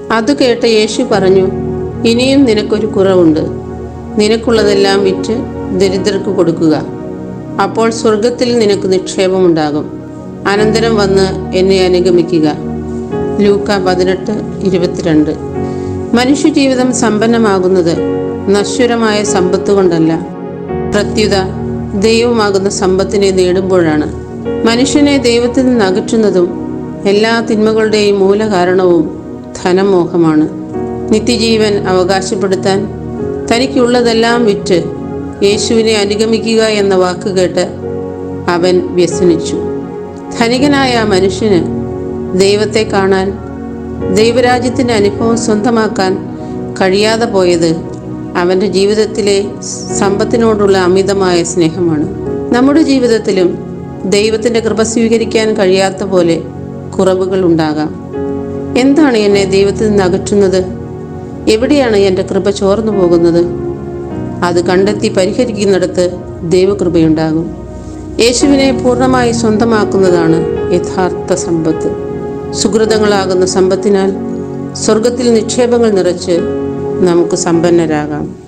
അത് കേട്ട് യേശു പറഞ്ഞു ഇനിയും നിനക്കൊരു കുറവുണ്ട് നിനക്കുള്ളതെല്ലാം വിറ്റ് ദരിദ്രർക്ക് കൊടുക്കുക അപ്പോൾ സ്വർഗത്തിൽ നിനക്ക് നിക്ഷേപമുണ്ടാകും അനന്തരം വന്ന് എന്നെ അനുഗമിക്കുക ലൂക്ക പതിനെട്ട് ഇരുപത്തിരണ്ട് മനുഷ്യജീവിതം സമ്പന്നമാകുന്നത് നശ്വരമായ സമ്പത്ത് കൊണ്ടല്ല പ്രത്യുത ദൈവമാകുന്ന സമ്പത്തിനെ നേടുമ്പോഴാണ് മനുഷ്യനെ ദൈവത്തിൽ നിന്ന് അകറ്റുന്നതും എല്ലാ തിന്മകളുടെയും മൂലകാരണവും ധനമോഹമാണ് നിത്യജീവൻ അവകാശപ്പെടുത്താൻ തനിക്കുള്ളതെല്ലാം വിറ്റ് യേശുവിനെ അനുഗമിക്കുക എന്ന വാക്ക് കേട്ട് അവൻ വ്യസനിച്ചു ധനികനായ ആ മനുഷ്യന് ദൈവത്തെ കാണാൻ ദൈവരാജ്യത്തിൻ്റെ അനുഭവം സ്വന്തമാക്കാൻ കഴിയാതെ പോയത് അവൻ്റെ ജീവിതത്തിലെ സമ്പത്തിനോടുള്ള അമിതമായ സ്നേഹമാണ് നമ്മുടെ ജീവിതത്തിലും ദൈവത്തിൻ്റെ കൃപ സ്വീകരിക്കാൻ കഴിയാത്ത പോലെ കുറവുകൾ ഉണ്ടാകാം എന്താണ് എന്നെ ദൈവത്തിൽ നിന്ന് അകറ്റുന്നത് എവിടെയാണ് എൻ്റെ കൃപ ചോർന്നു പോകുന്നത് അത് കണ്ടെത്തി പരിഹരിക്കുന്നിടത്ത് ദൈവകൃപയുണ്ടാകും യേശുവിനെ പൂർണ്ണമായി സ്വന്തമാക്കുന്നതാണ് യഥാർത്ഥ സമ്പത്ത് സുഹൃതങ്ങളാകുന്ന സമ്പത്തിനാൽ സ്വർഗത്തിൽ നിക്ഷേപങ്ങൾ നിറച്ച് നമുക്ക് സമ്പന്നരാകാം